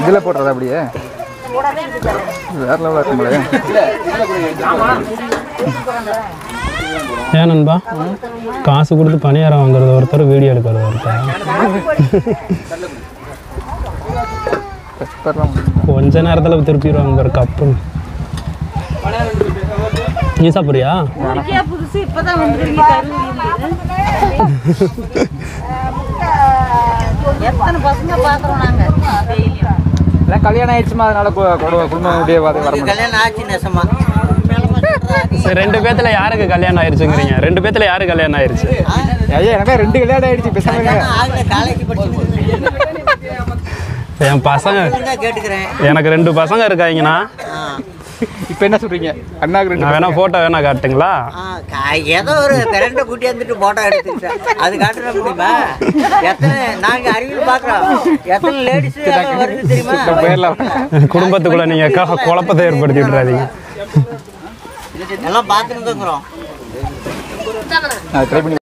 இதில் போடுறதா அப்படியே வேற லெவலாக இருக்கும்போது ஏன் நண்பா காசு கொடுத்து பணியாரம் வாங்குறது ஒருத்தர் வீடியோ எடுக்கிறது ஒருத்தர் பெப்பர்லாம் கொஞ்ச நேரத்தில் திருப்பிடுவாங்க ஒரு கப்பு நீ சாப்பிட்றியா ஊருக்கே புதுசு இப்பதான் வந்துருக்கீங்க எத்தனை பசங்க பாக்குறோம் நாங்க டெய்லியும் எல்லாம் கல்யாணம் ஆயிடுச்சுமா அதனால கு- குடும்ப குடும்பம் அப்படியே பார்த்து வர முடியும் கல்யாணம் ஆச்சு நெசமா சரி ரெண்டு பேத்துல யாருக்கு கல்யாணம் ஆயிருச்சுங்கிறீங்க ரெண்டு பேத்துல யாருக்கு கல்யாணம் ஆயிருச்சு ஐயா எனக்கு ரெண்டு கல்யாணம் ஆயிடுச்சு பேசாம இருங்க. ஆகல காலேஜ் படிச்சு என் பசங்க தான் கேட்டுக்கிறேன் எனக்கு ரெண்டு பசங்க இருக்காங்கண்ணா ஆ. இப்போ என்ன சொல்றீங்க அண்ணாக்கு ரெண்டு நான் வேணா போட்டோ வேணா காட்டுங்களா ஆ, கா- ஏதோ ஒரு பிறண்ட கூட்டி வந்துட்டு போட்டோ எடுத்துக்கிட்டேன் அது காட்டுற முடியுமா எத்தனை நாங்க அறிவியல் பாக்குறோம் எத்தனை லேடிஸ் வருது தெரியுமா நம்ம போயிடலாம் குடும்பத்துக்குள்ள நீங்க க- குழப்பத்தை ஏற்படுத்தி விட்டுறாதீங்க எல்லாம் பார்த்துட்டு இருக்கிறோம் ட்ரை பண்ணி